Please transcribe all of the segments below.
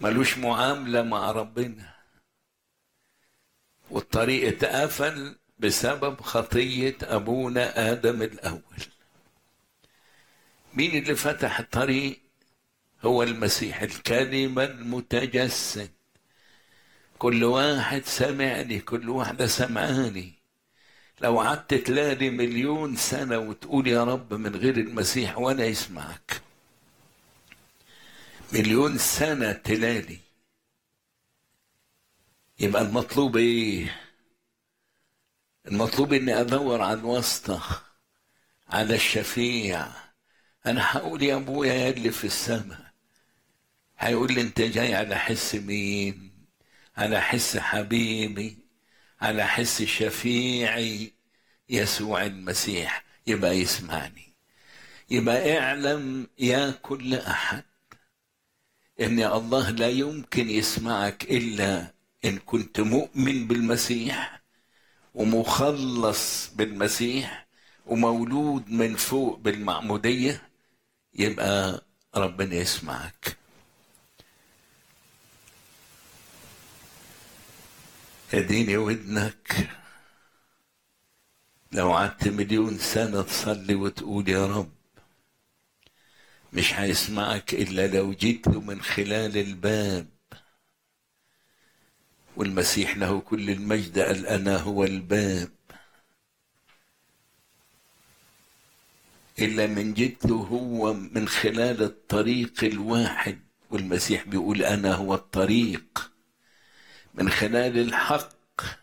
ملوش معاملة مع ربنا والطريق اتقفل بسبب خطية أبونا آدم الأول مين اللي فتح الطريق هو المسيح الكلمة المتجسد كل واحد سمعني كل واحدة سمعاني لو قعدت تلاقي مليون سنة وتقول يا رب من غير المسيح وأنا يسمعك مليون سنة تلالي يبقى المطلوب ايه المطلوب اني ادور على الواسطة على الشفيع انا هقول يا ابويا يا اللي في السماء هيقول لي انت جاي على حس مين على حس حبيبي على حس شفيعي يسوع المسيح يبقى يسمعني يبقى اعلم يا كل احد ان الله لا يمكن يسمعك الا ان كنت مؤمن بالمسيح ومخلص بالمسيح ومولود من فوق بالمعموديه يبقى ربنا يسمعك اديني ودنك لو قعدت مليون سنة تصلي وتقول يا رب مش هيسمعك إلا لو جيت له من خلال الباب والمسيح له كل المجد قال أنا هو الباب إلا من جيت له هو من خلال الطريق الواحد والمسيح بيقول أنا هو الطريق من خلال الحق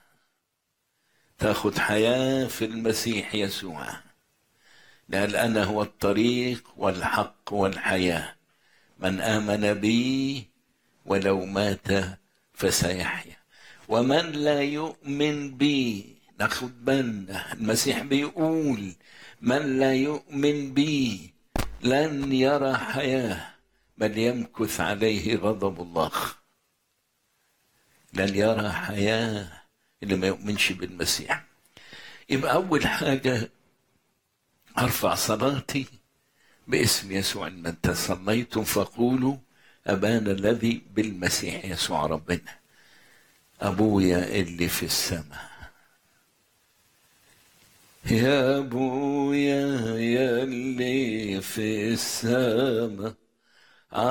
تاخد حياة في المسيح يسوع قال أنا هو الطريق والحق والحياة من آمن بي ولو مات فسيحيا ومن لا يؤمن بي ناخد بالنا المسيح بيقول من لا يؤمن بي لن يرى حياة بل يمكث عليه غضب الله لن يرى حياة اللي ما يؤمنش بالمسيح يبقى أول حاجة أرفع صلاتي باسم يسوع إن أنت صليتم فقولوا أبانا الذي بالمسيح يسوع ربنا أبويا اللي في السماء يا أبويا يا اللي في السماء